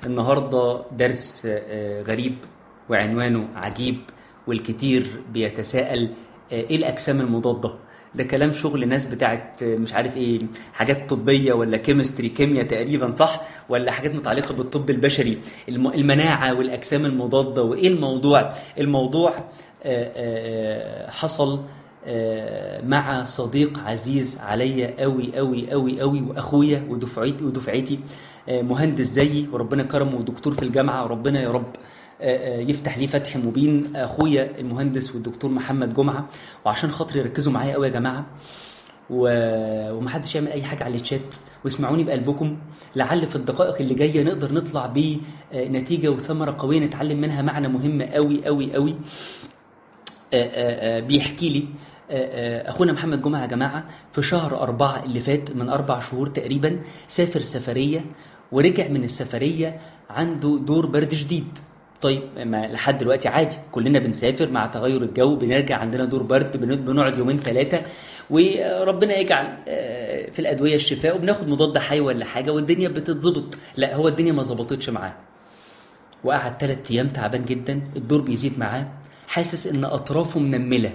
النهاردة درس غريب وعنوانه عجيب والكتير بيتساءل ايه الأجسام المضادة ده كلام شغل ناس بتاعت مش عارف ايه حاجات طبية ولا كيمستري كيمياء تقريبا صح ولا حاجات متعلقة بالطب البشري المناعة والأجسام المضادة وايه الموضوع الموضوع حصل مع صديق عزيز عليا قوي قوي قوي قوي واخويا ودفعتي ودفعتي مهندس زيي وربنا كرمه ودكتور في الجامعه وربنا يا رب يفتح لي فتح مبين اخويا المهندس والدكتور محمد جمعه وعشان خاطر يركزوا معايا قوي يا جماعه و... ومحدش يعمل اي حاجه على الشات واسمعوني بقلبكم لعل في الدقائق اللي جايه نقدر نطلع بنتيجه وثمره قويه نتعلم منها معنى مهم قوي قوي قوي بيحكي لي أخونا محمد جمعة يا جماعة في شهر أربعة اللي فات من أربع شهور تقريبا سافر سفرية ورجع من السفرية عنده دور برد شديد طيب ما لحد دلوقتي عادي كلنا بنسافر مع تغير الجو بنرجع عندنا دور برد بنقعد يومين ثلاثة وربنا يجعل في الأدوية الشفاء وبناخد مضاد حيوي ولا حاجة والدنيا بتتظبط لا هو الدنيا ما ظبطتش معاه وقعد ثلاث أيام تعبان جدا الدور بيزيد معاه حاسس ان اطرافه منمله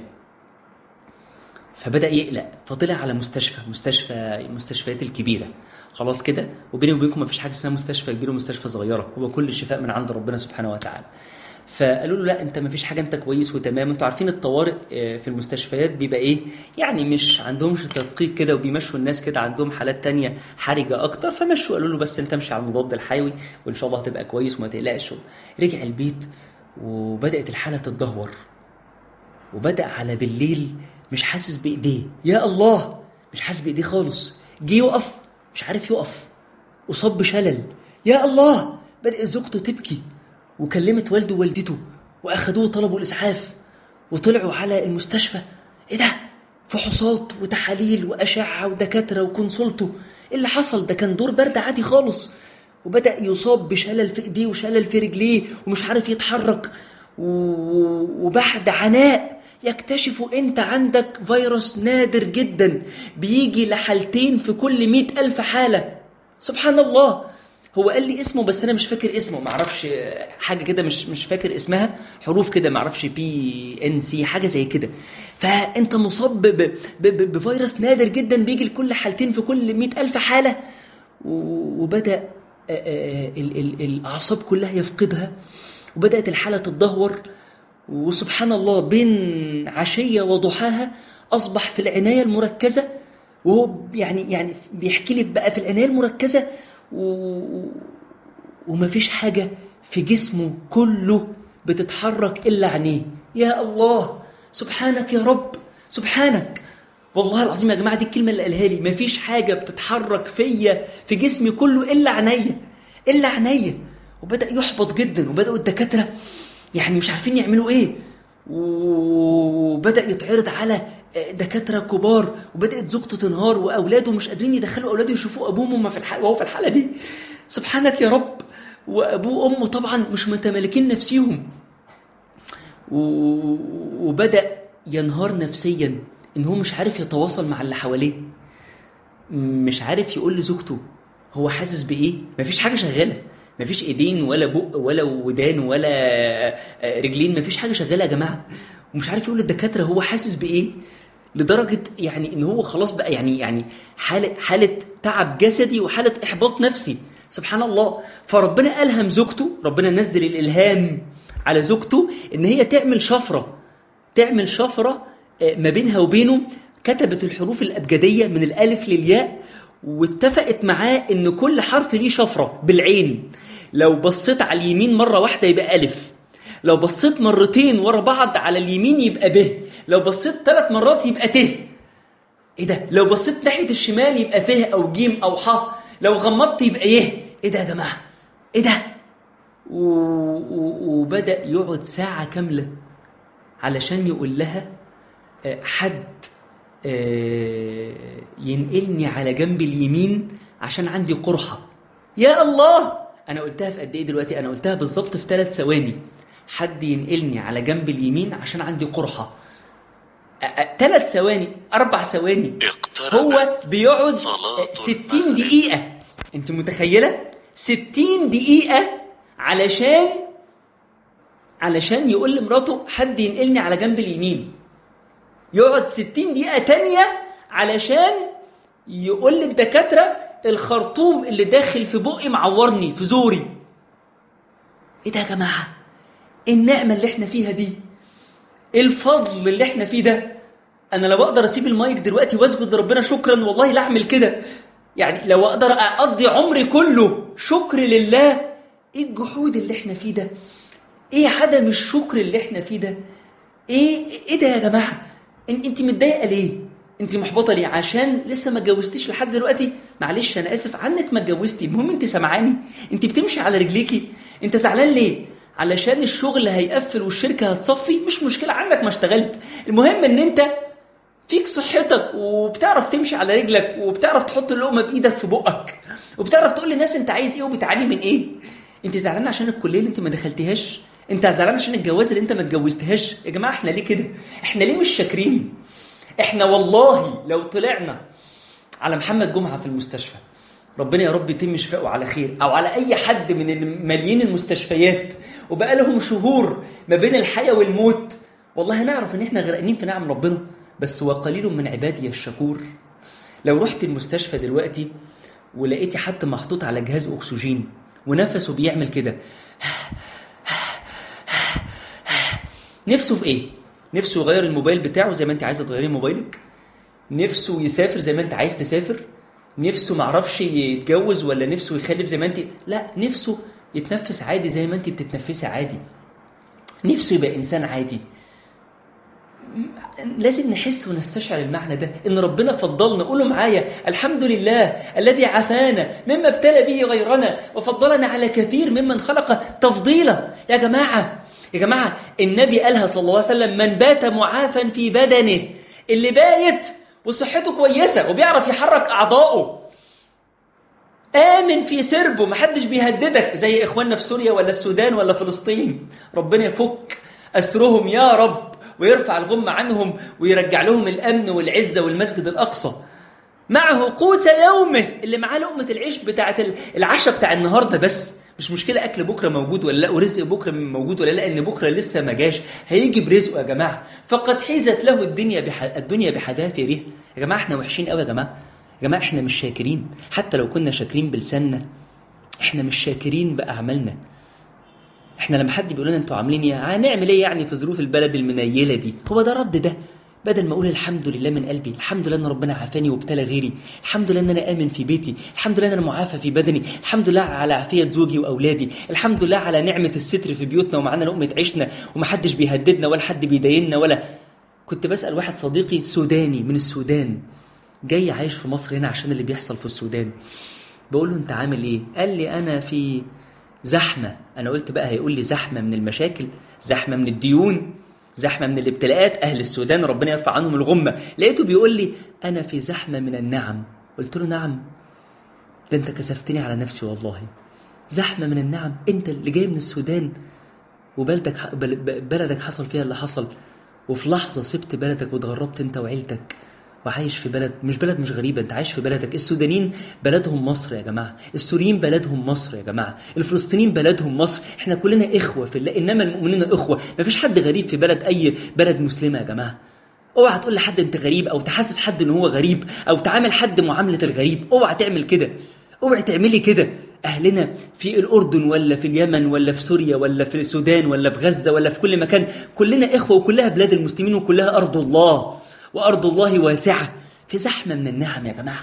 فبدا يقلق فطلع على مستشفى مستشفى المستشفيات الكبيره خلاص كده وبيني وبينكم مفيش حاجه اسمها مستشفى كبير ومستشفى صغيره هو كل الشفاء من عند ربنا سبحانه وتعالى فقالوا له لا انت مفيش حاجه انت كويس وتمام انتوا عارفين الطوارئ في المستشفيات بيبقى ايه يعني مش عندهمش تدقيق كده وبيمشوا الناس كده عندهم حالات تانية حرجه اكتر فمشوا قالوا له بس انت امشي على المضاد الحيوي وان شاء الله هتبقى كويس وما تقلقش رجع البيت وبدات الحاله تتدهور وبدا على بالليل مش حاسس بايديه يا الله مش حاسس بايديه خالص جه يقف مش عارف يقف اصاب بشلل يا الله بدات زوجته تبكي وكلمت والده ووالدته واخدوه طلبوا الاسعاف وطلعوا على المستشفى ايه ده فحوصات وتحاليل واشعه ودكاتره وكونسلته ايه اللي حصل ده كان دور برد عادي خالص وبدا يصاب بشلل في ايديه وشلل في رجليه ومش عارف يتحرك وبعد عناء يكتشفوا انت عندك فيروس نادر جدا بيجي لحالتين في كل مئة ألف حالة سبحان الله هو قال لي اسمه بس انا مش فاكر اسمه معرفش حاجه كده مش مش فاكر اسمها حروف كده معرفش بي ان سي حاجه زي كده فانت مصاب بفيروس نادر جدا بيجي لكل حالتين في كل مئة ألف حاله وبدا الاعصاب كلها يفقدها وبدات الحاله تتدهور وسبحان الله بين عشيه وضحاها اصبح في العنايه المركزه وهو يعني يعني بيحكي لي بقى في العنايه المركزه و... ومفيش حاجة في جسمه كله بتتحرك إلا عينيه يا الله سبحانك يا رب سبحانك والله العظيم يا جماعة دي الكلمة اللي قالها لي مفيش حاجة بتتحرك فيا في جسمي كله إلا عينيا إلا عينيا وبدأ يحبط جدا وبدأوا الدكاترة يعني مش عارفين يعملوا إيه وبدأ يتعرض على دكاترة كبار وبدأت زوجته تنهار وأولاده مش قادرين يدخلوا أولاده يشوفوا أبوهم وهم في الحالة وهو في الحالة دي سبحانك يا رب وأبوه وأمه طبعا مش متمالكين نفسيهم وبدأ ينهار نفسيا إن هو مش عارف يتواصل مع اللي حواليه مش عارف يقول لزوجته هو حاسس بإيه مفيش حاجة شغالة مفيش ايدين ولا بق ولا ودان ولا رجلين مفيش حاجه شغاله يا جماعه ومش عارف يقول للدكاتره هو حاسس بايه لدرجه يعني ان هو خلاص بقى يعني يعني حاله حاله تعب جسدي وحاله احباط نفسي سبحان الله فربنا الهم زوجته ربنا نزل الالهام على زوجته ان هي تعمل شفره تعمل شفره ما بينها وبينه كتبت الحروف الابجديه من الالف للياء واتفقت معاه ان كل حرف ليه شفره بالعين لو بصيت على اليمين مره واحده يبقى الف لو بصيت مرتين ورا بعض على اليمين يبقى ب لو بصيت ثلاث مرات يبقى ت ايه ده لو بصيت ناحيه الشمال يبقى ف او ج او ح لو غمضت يبقى ي ايه ده يا جماعه ايه ده و... و... وبدا يقعد ساعه كامله علشان يقول لها حد ينقلني على جنب اليمين عشان عندي قرحة يا الله أنا قلتها في قد إيه دلوقتي أنا قلتها بالظبط في ثلاث ثواني حد ينقلني على جنب اليمين عشان عندي قرحة ثلاث ثواني أربع ثواني هو بيقعد ستين دقيقة أنت متخيلة ستين دقيقة علشان علشان يقول لمراته حد ينقلني على جنب اليمين يقعد ستين دقيقة تانية علشان يقول للدكاترة الخرطوم اللي داخل في بقي معورني في زوري ايه ده يا جماعة إيه النعمة اللي احنا فيها دي ايه الفضل اللي احنا فيه ده انا لو اقدر اسيب المايك دلوقتي واسجد لربنا شكرا والله لا اعمل كده يعني لو اقدر اقضي عمري كله شكر لله ايه الجحود اللي احنا فيه ده ايه عدم الشكر اللي احنا فيه ده ايه ايه ده يا جماعه إن انت متضايقه ليه انت محبطه ليه عشان لسه ما اتجوزتيش لحد دلوقتي معلش انا اسف عنك ما اتجوزتي المهم انت سامعاني انت بتمشي على رجليكي انت زعلان ليه علشان الشغل هيقفل والشركه هتصفي مش مشكله عنك ما اشتغلت المهم ان انت فيك صحتك وبتعرف تمشي على رجلك وبتعرف تحط اللقمه بايدك في بقك وبتعرف تقول للناس انت عايز ايه وبتعاني من ايه انت زعلان عشان الكليه اللي انت ما دخلتيهاش انت زعلان عشان الجواز اللي انت ما اتجوزتهاش يا جماعه احنا ليه كده احنا ليه مش شاكرين احنا والله لو طلعنا على محمد جمعه في المستشفى ربنا يا رب يتم شفائه على خير او على اي حد من مليين المستشفيات وبقى لهم شهور ما بين الحياه والموت والله هنعرف ان احنا غرقانين في نعم ربنا بس وقليل من عبادي الشكور لو رحت المستشفى دلوقتي ولقيتي حد محطوط على جهاز اكسجين ونفسه بيعمل كده نفسه في ايه نفسه يغير الموبايل بتاعه زي ما انت عايزه تغيري موبايلك نفسه يسافر زي ما انت عايز تسافر نفسه معرفش يتجوز ولا نفسه يخلف زي ما انت لا نفسه يتنفس عادي زي ما انت بتتنفسي عادي نفسه يبقى انسان عادي لازم نحس ونستشعر المعنى ده ان ربنا فضلنا قولوا معايا الحمد لله الذي عافانا مما ابتلى به غيرنا وفضلنا على كثير ممن خلق تفضيلا يا جماعة يا جماعة النبي قالها صلى الله عليه وسلم من بات معافا في بدنه اللي بايت وصحته كويسة وبيعرف يحرك أعضائه آمن في سربه محدش بيهددك زي إخواننا في سوريا ولا السودان ولا فلسطين ربنا يفك أسرهم يا رب ويرفع الغمة عنهم ويرجع لهم الأمن والعزة والمسجد الأقصى معه قوت يومه اللي معاه لقمة العيش بتاعت العشاء بتاع النهاردة بس مش مشكلة أكل بكرة موجود ولا لا ورزق بكرة موجود ولا لا إن بكرة لسه ما جاش هيجي برزقه يا جماعة فقد حيزت له الدنيا بح... الدنيا بحذافيرها يا جماعة إحنا وحشين قوي يا جماعة يا جماعة إحنا مش شاكرين حتى لو كنا شاكرين بلساننا إحنا مش شاكرين بأعمالنا احنا لما حد بيقول لنا انتوا عاملين ايه هنعمل ايه يعني في ظروف البلد المنيله دي هو ده رد ده بدل ما اقول الحمد لله من قلبي الحمد لله ان ربنا عافاني وابتلى غيري الحمد لله ان انا امن في بيتي الحمد لله ان انا معافى في بدني الحمد لله على عافيه زوجي واولادي الحمد لله على نعمه الستر في بيوتنا ومعانا لقمه عيشنا ومحدش بيهددنا ولا حد بيضايقنا ولا كنت بسال واحد صديقي سوداني من السودان جاي عايش في مصر هنا عشان اللي بيحصل في السودان بقول له انت عامل ايه قال لي انا في زحمة أنا قلت بقى هيقول لي زحمة من المشاكل زحمة من الديون زحمة من الابتلاءات أهل السودان ربنا يرفع عنهم الغمة لقيته بيقول لي أنا في زحمة من النعم قلت له نعم ده أنت كسفتني على نفسي والله زحمة من النعم أنت اللي جاي من السودان وبلدك بلدك حصل فيها اللي حصل وفي لحظة سبت بلدك واتغربت أنت وعيلتك وعايش في بلد مش بلد مش غريبة انت عايش في بلدك السودانيين بلدهم مصر يا جماعة السوريين بلدهم مصر يا جماعة الفلسطينيين بلدهم مصر احنا كلنا اخوة في الله انما المؤمنين اخوة مفيش حد غريب في بلد اي بلد مسلمة يا جماعة اوعى تقول لحد انت غريب او تحسس حد ان هو غريب او تعامل حد معاملة الغريب اوعى تعمل كده اوعى تعملي كده اهلنا في الاردن ولا في اليمن ولا في سوريا ولا في السودان ولا في غزة ولا في كل مكان كلنا اخوة وكلها بلاد المسلمين وكلها ارض الله وأرض الله واسعة في زحمة من النعم يا جماعة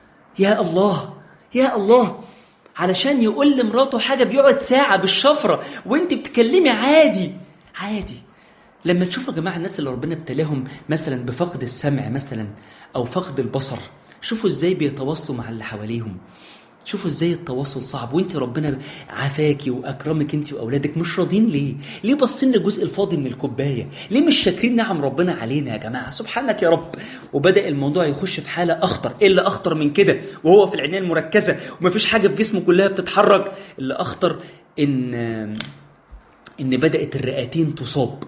يا الله يا الله علشان يقول لمراته حاجة بيقعد ساعة بالشفرة وانت بتكلمي عادي عادي لما تشوفوا يا جماعة الناس اللي ربنا ابتلاهم مثلا بفقد السمع مثلا أو فقد البصر شوفوا ازاي بيتواصلوا مع اللي حواليهم شوفوا ازاي التواصل صعب وانت ربنا عافاكي واكرمك انت واولادك مش راضين ليه ليه باصين للجزء الفاضي من الكوبايه ليه مش شاكرين نعم ربنا علينا يا جماعه سبحانك يا رب وبدا الموضوع يخش في حاله اخطر ايه اللي اخطر من كده وهو في العنايه المركزه ومفيش حاجه في جسمه كلها بتتحرك اللي اخطر ان ان بدات الرئتين تصاب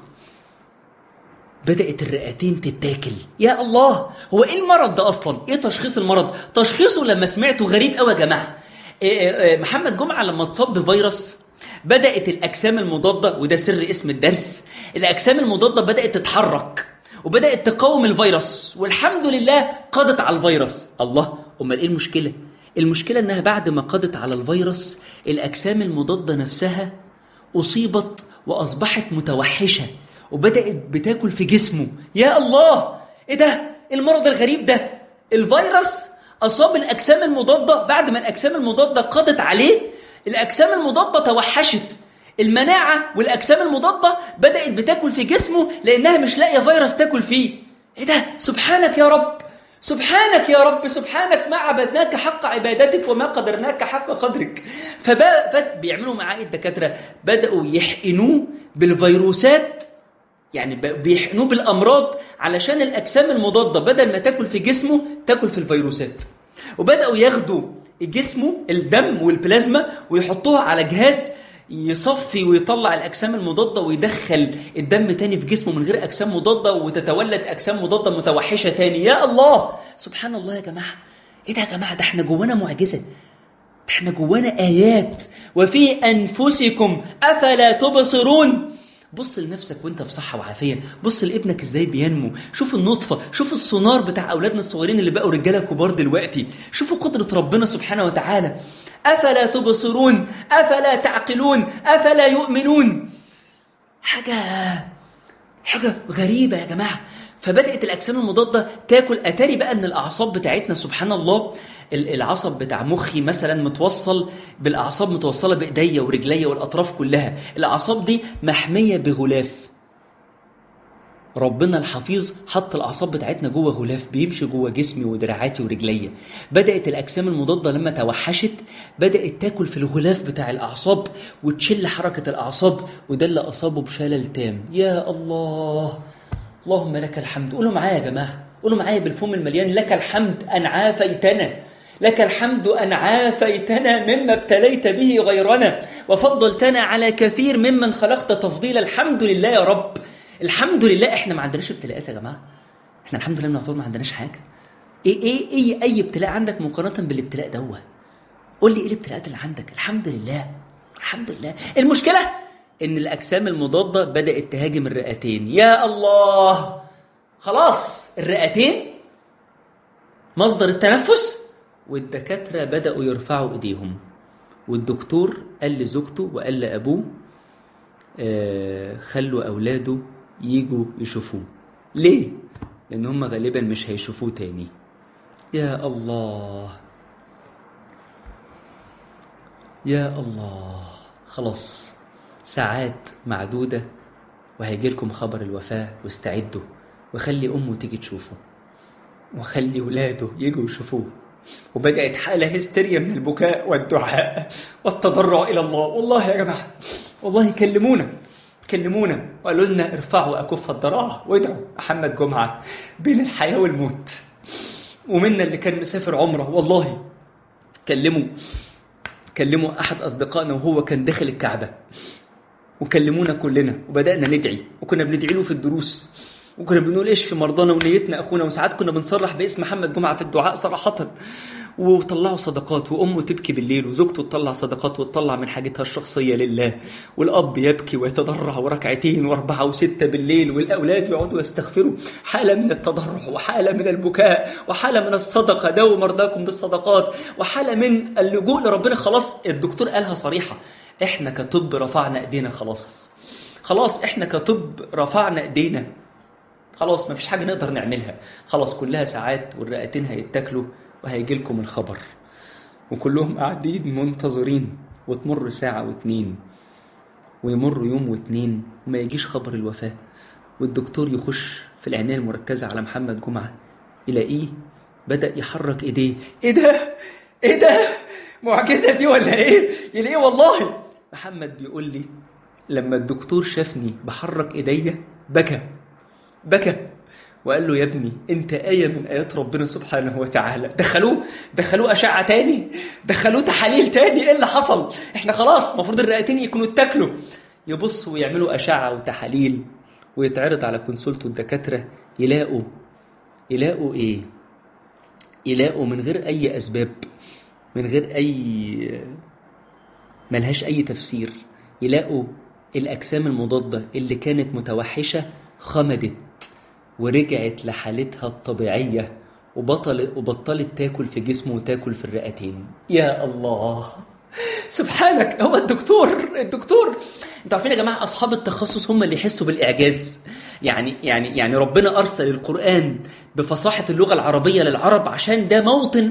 بدأت الرئتين تتاكل يا الله هو ايه المرض ده اصلا ايه تشخيص المرض تشخيصه لما سمعته غريب قوي يا جماعه محمد جمعة لما اتصاب بفيروس بدأت الأجسام المضادة وده سر اسم الدرس الأجسام المضادة بدأت تتحرك وبدأت تقاوم الفيروس والحمد لله قضت على الفيروس الله أمال إيه المشكلة؟ المشكلة إنها بعد ما قضت على الفيروس الأجسام المضادة نفسها أصيبت وأصبحت متوحشة وبدأت بتاكل في جسمه يا الله إيه ده؟ المرض الغريب ده الفيروس أصاب الأجسام المضادة بعد ما الأجسام المضادة قضت عليه الأجسام المضادة توحشت المناعة والأجسام المضادة بدأت بتاكل في جسمه لأنها مش لاقية فيروس تاكل فيه إيه ده؟ سبحانك يا رب سبحانك يا رب سبحانك ما عبدناك حق عبادتك وما قدرناك حق قدرك فبيعملوا معاه الدكاترة بدأوا يحقنوه بالفيروسات يعني بيحقنوه بالأمراض علشان الأجسام المضادة بدل ما تاكل في جسمه تاكل في الفيروسات وبدأوا ياخدوا جسمه الدم والبلازما ويحطوها على جهاز يصفي ويطلع الأجسام المضادة ويدخل الدم تاني في جسمه من غير أجسام مضادة وتتولد أجسام مضادة متوحشة تاني يا الله سبحان الله يا جماعة إيه ده يا جماعة ده احنا جوانا معجزة احنا جوانا آيات وفي أنفسكم أفلا تبصرون بص لنفسك وانت في صحة وعافية بص لابنك ازاي بينمو شوف النطفة شوف السونار بتاع أولادنا الصغيرين اللي بقوا رجالة كبار دلوقتي شوفوا قدرة ربنا سبحانه وتعالى أفلا تبصرون أفلا تعقلون أفلا يؤمنون حاجة حاجة غريبة يا جماعة فبدأت الأجسام المضادة تاكل أتاري بقى أن الأعصاب بتاعتنا سبحان الله العصب بتاع مخي مثلا متوصل بالأعصاب متوصلة بإيديا ورجليا والأطراف كلها الأعصاب دي محمية بغلاف ربنا الحفيظ حط الأعصاب بتاعتنا جوه غلاف بيمشي جوه جسمي ودراعاتي ورجليا بدأت الأجسام المضادة لما توحشت بدأت تاكل في الغلاف بتاع الأعصاب وتشل حركة الأعصاب وده اللي أصابه بشلل تام يا الله اللهم لك الحمد قولوا معايا يا جماعة قولوا معايا بالفم المليان لك الحمد أن عافيتنا لك الحمد أن عافيتنا مما ابتليت به غيرنا وفضلتنا على كثير ممن خلقت تفضيلا الحمد لله يا رب الحمد لله احنا ما عندناش ابتلاءات يا جماعة احنا الحمد لله نعتبر ما عندناش حاجة ايه ايه ايه اي ابتلاء عندك مقارنة بالابتلاء دوت قول لي ايه الابتلاءات اللي عندك الحمد لله الحمد لله المشكلة ان الاجسام المضادة بدأت تهاجم الرئتين يا الله خلاص الرئتين مصدر التنفس والدكاترة بدأوا يرفعوا ايديهم والدكتور قال لزوجته وقال لأبوه آه خلوا أولاده يجوا يشوفوه ليه؟ لأن هم غالبا مش هيشوفوه تاني يا الله يا الله خلاص ساعات معدودة وهيجي لكم خبر الوفاة واستعدوا وخلي أمه تيجي تشوفه وخلي ولاده يجوا يشوفوه وبدأت حالة هستيريا من البكاء والدعاء والتضرع إلى الله والله يا جماعة والله كلمونا كلمونا وقالوا لنا ارفعوا أكف الضراعة وادعوا محمد جمعة بين الحياة والموت ومنا اللي كان مسافر عمره والله كلموا كلموا أحد أصدقائنا وهو كان داخل الكعبة وكلمونا كلنا وبدأنا ندعي وكنا بندعي له في الدروس وكنا بنقول ايش في مرضانا ونيتنا اخونا وساعات كنا بنصرح باسم محمد جمعه في الدعاء صراحه وطلعوا صدقات وامه تبكي بالليل وزوجته تطلع صدقات وتطلع من حاجتها الشخصيه لله والاب يبكي ويتضرع وركعتين واربعه وسته بالليل والاولاد يقعدوا يستغفروا حاله من التضرع وحاله من البكاء وحاله من الصدقه داووا مرضاكم بالصدقات وحاله من اللجوء لربنا خلاص الدكتور قالها صريحه احنا كطب رفعنا ايدينا خلاص خلاص احنا كطب رفعنا ايدينا خلاص مفيش حاجة نقدر نعملها خلاص كلها ساعات والرئتين هيتاكلوا وهيجي لكم الخبر وكلهم قاعدين منتظرين وتمر ساعة واتنين ويمر يوم واتنين وما يجيش خبر الوفاة والدكتور يخش في العناية المركزة على محمد جمعة يلاقيه بدأ يحرك ايديه ايه ده ايه ده معجزة دي ولا ايه يلاقيه والله محمد بيقول لي لما الدكتور شافني بحرك ايديا بكى بكى وقال له يا ابني انت آية من آيات ربنا سبحانه وتعالى دخلوه دخلوه أشعة تاني دخلوه تحاليل تاني ايه اللي حصل احنا خلاص المفروض الرئتين يكونوا اتاكلوا يبصوا ويعملوا أشعة وتحاليل ويتعرض على كونسولته الدكاترة يلاقوا يلاقوا ايه يلاقوا من غير أي أسباب من غير أي ملهاش أي تفسير يلاقوا الأجسام المضادة اللي كانت متوحشة خمدت ورجعت لحالتها الطبيعية وبطل وبطلت تاكل في جسمه وتاكل في الرئتين يا الله سبحانك هو الدكتور الدكتور انتوا عارفين يا جماعه اصحاب التخصص هم اللي يحسوا بالاعجاز يعني يعني يعني ربنا ارسل القران بفصاحه اللغه العربيه للعرب عشان ده موطن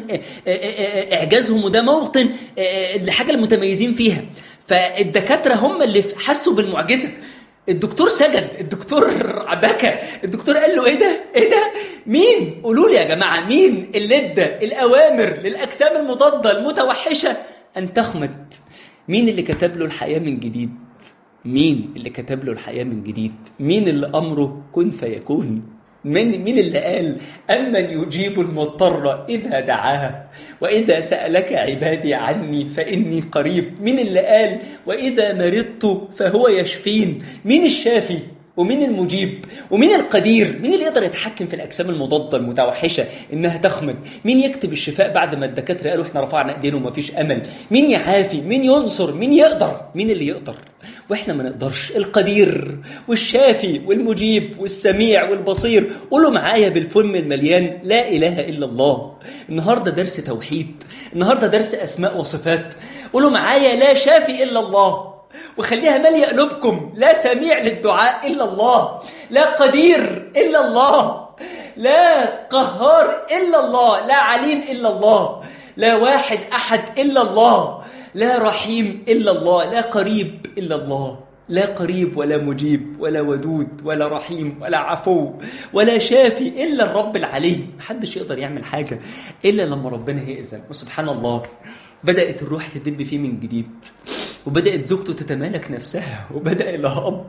اعجازهم وده موطن الحاجه المتميزين فيها فالدكاتره هم اللي حسوا بالمعجزه الدكتور سجد الدكتور بكى الدكتور قال له ايه ده ايه ده مين قولوا لي يا جماعه مين اللي ادى الاوامر للاجسام المضاده المتوحشه ان تخمد مين اللي كتب له الحياه من جديد مين اللي كتب له الحياه من جديد مين اللي امره كن فيكون من مين اللي قال أمن يجيب المضطر إذا دعاه وإذا سألك عبادي عني فإني قريب مين اللي قال وإذا مرضت فهو يشفين مين الشافي ومين المجيب ومين القدير مين اللي يقدر يتحكم في الأجسام المضادة المتوحشة إنها تخمد مين يكتب الشفاء بعد ما الدكاترة قالوا إحنا رفعنا إيدينا ومفيش أمل مين يعافي مين ينصر مين يقدر مين اللي يقدر واحنا ما نقدرش القدير والشافي والمجيب والسميع والبصير قولوا معايا بالفم المليان لا اله الا الله النهارده درس توحيد النهارده درس اسماء وصفات قولوا معايا لا شافي الا الله وخليها ماليه قلوبكم لا سميع للدعاء الا الله لا قدير الا الله لا قهار الا الله لا عليم الا الله لا واحد احد الا الله لا رحيم إلا الله لا قريب إلا الله لا قريب ولا مجيب ولا ودود ولا رحيم ولا عفو ولا شافي إلا الرب العلي محدش يقدر يعمل حاجة إلا لما ربنا يأذن وسبحان الله بدأت الروح تدب فيه من جديد وبدأت زوجته تتمالك نفسها وبدأ الأب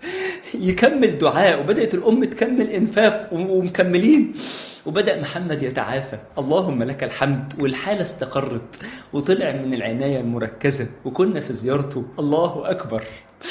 يكمل دعاء وبدأت الأم تكمل إنفاق ومكملين وبدأ محمد يتعافى اللهم لك الحمد والحالة استقرت وطلع من العناية المركزة وكنا في زيارته الله أكبر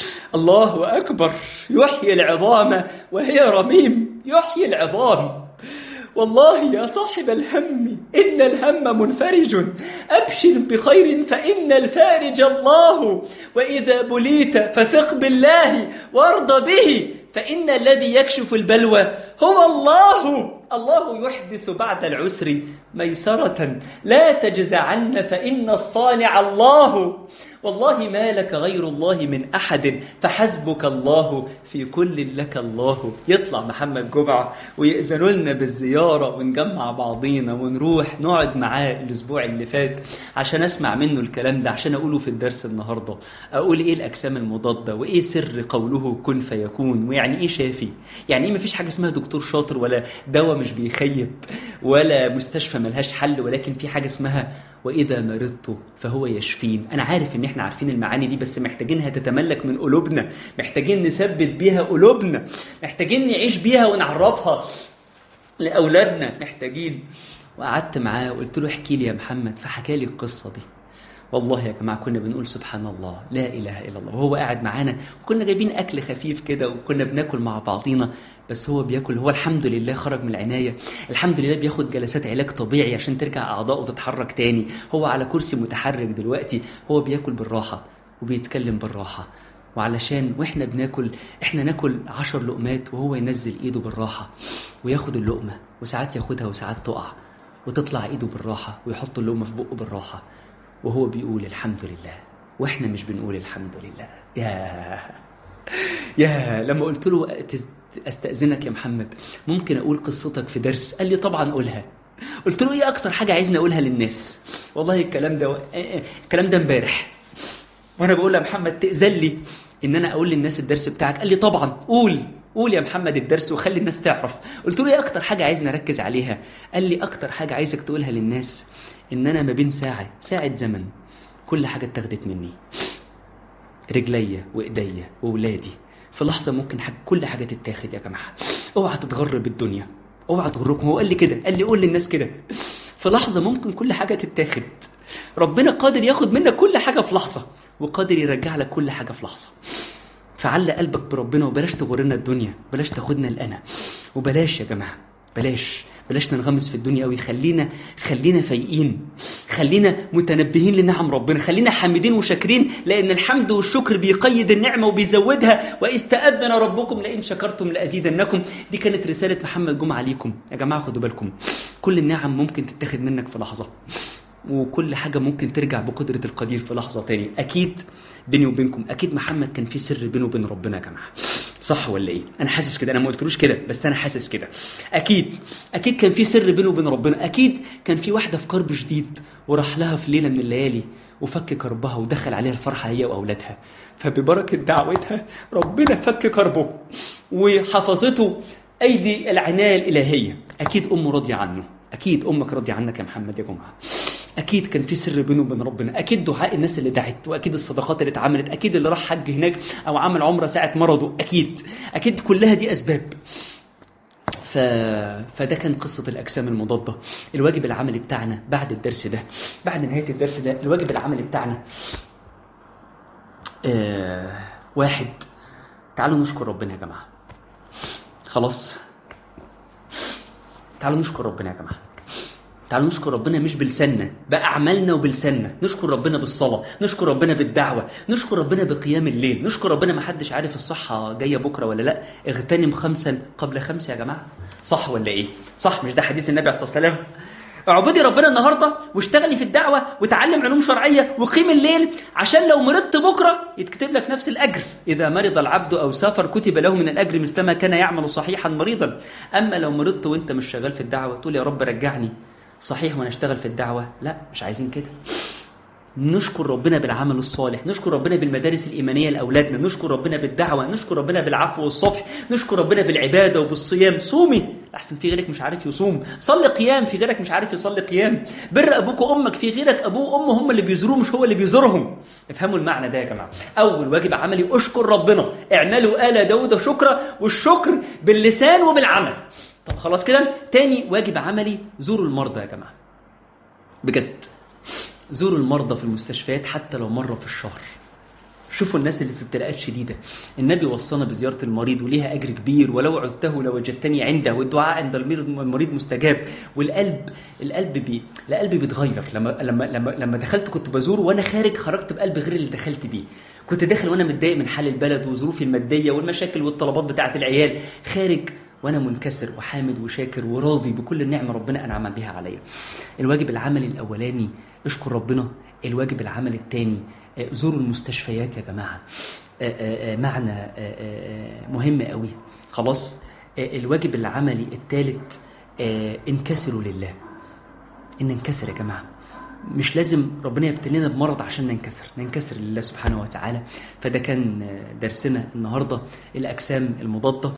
الله أكبر يحيي العظام وهي رميم يحيي العظام والله يا صاحب الهم إن الهم منفرج أبشر بخير فإن الفارج الله وإذا بليت فثق بالله وارض به فإن الذي يكشف البلوى هو الله الله يحدث بعد العسر ميسرة لا تجزعن فإن الصانع الله والله ما لك غير الله من أحد فحسبك الله في كل لك الله يطلع محمد جمعة ويأذنوا لنا بالزيارة ونجمع بعضينا ونروح نقعد معاه الأسبوع اللي فات عشان أسمع منه الكلام ده عشان أقوله في الدرس النهاردة أقول إيه الأجسام المضادة وإيه سر قوله كن فيكون ويعني إيه شافي يعني إيه مفيش حاجة اسمها دكتور شاطر ولا دواء مش بيخيب ولا مستشفى ملهاش حل ولكن في حاجة اسمها وإذا مرضت فهو يشفين أنا عارف إن إحنا عارفين المعاني دي بس محتاجينها تتملك من قلوبنا محتاجين نثبت بيها قلوبنا محتاجين نعيش بيها ونعرفها لأولادنا محتاجين وقعدت معاه وقلت له احكي لي يا محمد فحكى لي القصة دي والله يا جماعة كنا بنقول سبحان الله لا إله إلا الله وهو قاعد معانا وكنا جايبين أكل خفيف كده وكنا بناكل مع بعضينا بس هو بياكل هو الحمد لله خرج من العناية الحمد لله بياخد جلسات علاج طبيعي عشان ترجع أعضاؤه تتحرك تاني هو على كرسي متحرك دلوقتي هو بياكل بالراحة وبيتكلم بالراحة وعلشان واحنا بناكل احنا ناكل عشر لقمات وهو ينزل ايده بالراحة وياخد اللقمة وساعات ياخدها وساعات تقع وتطلع ايده بالراحة ويحط اللقمة في بقه بالراحة وهو بيقول الحمد لله واحنا مش بنقول الحمد لله يا يا لما قلت له استأذنك يا محمد ممكن اقول قصتك في درس قال لي طبعا قولها قلت له ايه اكتر حاجة عايزني اقولها للناس والله الكلام ده الكلام ده امبارح وانا بقول يا محمد تأذن لي ان انا اقول للناس الدرس بتاعك قال لي طبعا قول قول يا محمد الدرس وخلي الناس تعرف قلت له ايه اكتر حاجة عايزني اركز عليها قال لي اكتر حاجة عايزك تقولها للناس ان انا ما بين ساعة ساعة زمن كل حاجة اتاخدت مني رجليا وايديا واولادي في لحظة ممكن حاجة كل حاجة تتاخد يا جماعة اوعى تتغر بالدنيا اوعى تغركم هو قال لي كده قال لي قول للناس كده في لحظة ممكن كل حاجة تتاخد ربنا قادر ياخد منك كل حاجة في لحظة وقادر يرجع لك كل حاجة في لحظة فعلى قلبك بربنا وبلاش تغرنا الدنيا بلاش تاخدنا الأنا وبلاش يا جماعة بلاش بلاش ننغمس في الدنيا قوي خلينا خلينا فايقين خلينا متنبهين لنعم ربنا خلينا حامدين وشاكرين لان الحمد والشكر بيقيد النعمه وبيزودها واذ تاذن ربكم لئن شكرتم لازيدنكم دي كانت رساله محمد جمعه ليكم يا جماعه خدوا بالكم كل النعم ممكن تتاخد منك في لحظه وكل حاجة ممكن ترجع بقدرة القدير في لحظة تاني أكيد بيني وبينكم أكيد محمد كان في سر بينه وبين ربنا يا جماعة صح ولا إيه؟ أنا حاسس كده أنا ما قلتلوش كده بس أنا حاسس كده أكيد أكيد كان في سر بينه وبين ربنا أكيد كان في واحدة في كرب شديد وراح لها في ليلة من الليالي وفك كربها ودخل عليها الفرحة هي وأولادها فببركة دعوتها ربنا فك كربه وحفظته أيدي العناية الإلهية أكيد أمه راضية عنه أكيد أمك راضية عنك يا محمد يا جماعة أكيد كان في سر بينه وبين ربنا أكيد دعاء الناس اللي دعت وأكيد الصدقات اللي اتعملت أكيد اللي راح حج هناك أو عمل عمرة ساعة مرضه أكيد أكيد كلها دي أسباب ف... فده كان قصة الأجسام المضادة الواجب العملي بتاعنا بعد الدرس ده بعد نهاية الدرس ده الواجب العملي بتاعنا آه... واحد تعالوا نشكر ربنا يا جماعة خلاص تعالوا نشكر ربنا يا جماعه تعالوا نشكر ربنا مش بلساننا بأعمالنا وبلساننا نشكر ربنا بالصلاة نشكر ربنا بالدعوة نشكر ربنا بقيام الليل نشكر ربنا ما حدش عارف الصحة جاية بكرة ولا لا اغتنم خمسا قبل خمس يا جماعة صح ولا ايه صح مش ده حديث النبي عليه الصلاة والسلام اعبدي ربنا النهارده واشتغلي في الدعوه وتعلم علوم شرعيه وقيم الليل عشان لو مرضت بكره يتكتب لك نفس الاجر اذا مرض العبد او سافر كتب له من الاجر مثلما كان يعمل صحيحا مريضا اما لو مرضت وانت مش شغال في الدعوه تقول يا رب رجعني صحيح وانا اشتغل في الدعوه لا مش عايزين كده نشكر ربنا بالعمل الصالح نشكر ربنا بالمدارس الإيمانية لأولادنا نشكر ربنا بالدعوة نشكر ربنا بالعفو والصفح نشكر ربنا بالعبادة وبالصيام صومي أحسن في غيرك مش عارف يصوم صلي قيام في غيرك مش عارف يصلي قيام بر أبوك وأمك في غيرك أبوه وأمه هم اللي بيزوروه مش هو اللي بيزورهم افهموا المعنى ده يا جماعة أول واجب عملي أشكر ربنا اعملوا آل داود شكرا والشكر باللسان وبالعمل طب خلاص كده تاني واجب عملي زوروا المرضى يا جماعة بجد زوروا المرضى في المستشفيات حتى لو مرة في الشهر شوفوا الناس اللي في ابتلاءات شديدة النبي وصانا بزيارة المريض وليها أجر كبير ولو عدته لوجدتني عنده والدعاء عند المريض مستجاب والقلب القلب بي القلب بيتغير لما لما لما لما دخلت كنت بزور وانا خارج خرجت بقلب غير اللي دخلت بيه كنت داخل وانا متضايق من حال البلد وظروفي المادية والمشاكل والطلبات بتاعة العيال خارج وانا منكسر وحامد وشاكر وراضي بكل النعمه ربنا انعم بها عليا الواجب العملي الاولاني اشكر ربنا الواجب العملي الثاني زوروا المستشفيات يا جماعه معنى مهم قوي خلاص الواجب العملي الثالث انكسروا لله ان ننكسر يا جماعه مش لازم ربنا يبتلينا بمرض عشان ننكسر ننكسر لله سبحانه وتعالى فده كان درسنا النهارده الاجسام المضاده